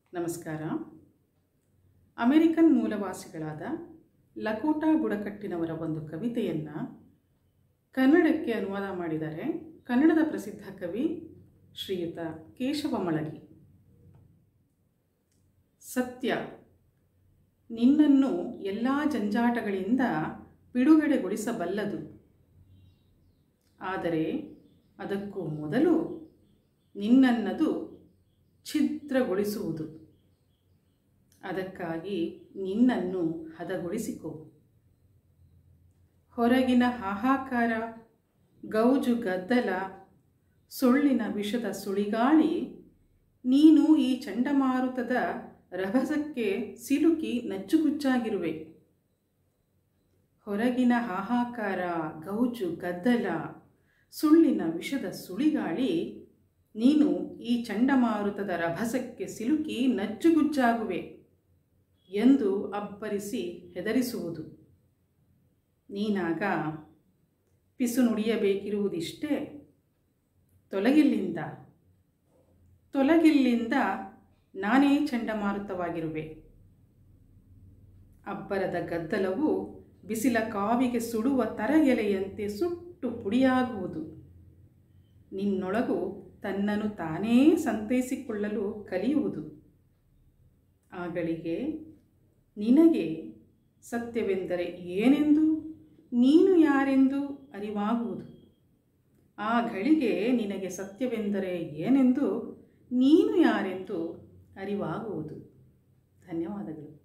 ನಮಸ್ಕಾರ ಅಮೆರಿಕನ್ ಮೂಲವಾಸಿಗಳಾದ ಲಕೋಟಾ ಬುಡಕಟ್ಟಿನವರ ಒಂದು ಕವಿತೆಯನ್ನು ಕನ್ನಡಕ್ಕೆ ಅನುವಾದ ಮಾಡಿದ್ದಾರೆ ಕನ್ನಡದ ಪ್ರಸಿದ್ಧ ಕವಿ ಶ್ರೀಯುತ ಕೇಶವ ಮಳಗಿ ಸತ್ಯ ನಿನ್ನನ್ನು ಎಲ್ಲ ಜಂಜಾಟಗಳಿಂದ ಬಿಡುಗಡೆಗೊಳಿಸಬಲ್ಲದು ಆದರೆ ಅದಕ್ಕೂ ಮೊದಲು ನಿನ್ನನ್ನದು ಛಿದ್ರಗೊಳಿಸುವುದು ಅದಕ್ಕಾಗಿ ನಿನ್ನನ್ನು ಹದಗೊಳಿಸಿಕೋ ಹೊರಗಿನ ಹಾಹಾಕಾರ ಗೌಜು ಗದ್ದಲ ಸುಳ್ಳಿನ ವಿಷದ ಸುಳಿಗಾಳಿ ನೀನು ಈ ಚಂಡಮಾರುತದ ರಭಸಕ್ಕೆ ಸಿಲುಕಿ ನಚ್ಚುಗುಚ್ಚಾಗಿರುವೆ ಹೊರಗಿನ ಹಾಹಾಕಾರ ಗೌಜು ಗದ್ದಲ ಸುಳ್ಳಿನ ವಿಷದ ಸುಳಿಗಾಳಿ ನೀನು ಈ ಚಂಡಮಾರುತದ ರಭಸಕ್ಕೆ ಸಿಲುಕಿ ನಚ್ಚುಗುಜ್ಜಾಗುವೆ ಎಂದು ಅಬ್ಬರಿಸಿ ಹೆದರಿಸುವುದು ನೀನಾಗ ಪಿಸು ನುಡಿಯಬೇಕಿರುವುದಿಷ್ಟೇ ತೊಲಗಿಲ್ಲಿಂದ ತೊಲಗಿಲ್ಲಿಂದ ನಾನೇ ಚಂಡಮಾರುತವಾಗಿರುವೆ ಅಬ್ಬರದ ಗದ್ದಲವು ಬಿಸಿಲ ಕಾವಿಗೆ ಸುಡುವ ತರಗೆಲೆಯಂತೆ ಸುಟ್ಟು ಪುಡಿಯಾಗುವುದು ನಿನ್ನೊಳಗು ತನ್ನನ್ನು ತಾನೇ ಸಂತೈಸಿಕೊಳ್ಳಲು ಕಲಿಯುವುದು ಆಗಳಿಗೆ ನಿನಗೆ ಸತ್ಯವೆಂದರೆ ಏನೆಂದು ನೀನು ಯಾರೆಂದು ಅರಿವಾಗುವುದು ಆ ಗಳಿಗೆ ನಿನಗೆ ಸತ್ಯವೆಂದರೆ ಏನೆಂದು ನೀನು ಯಾರೆಂದು ಅರಿವಾಗುವುದು ಧನ್ಯವಾದಗಳು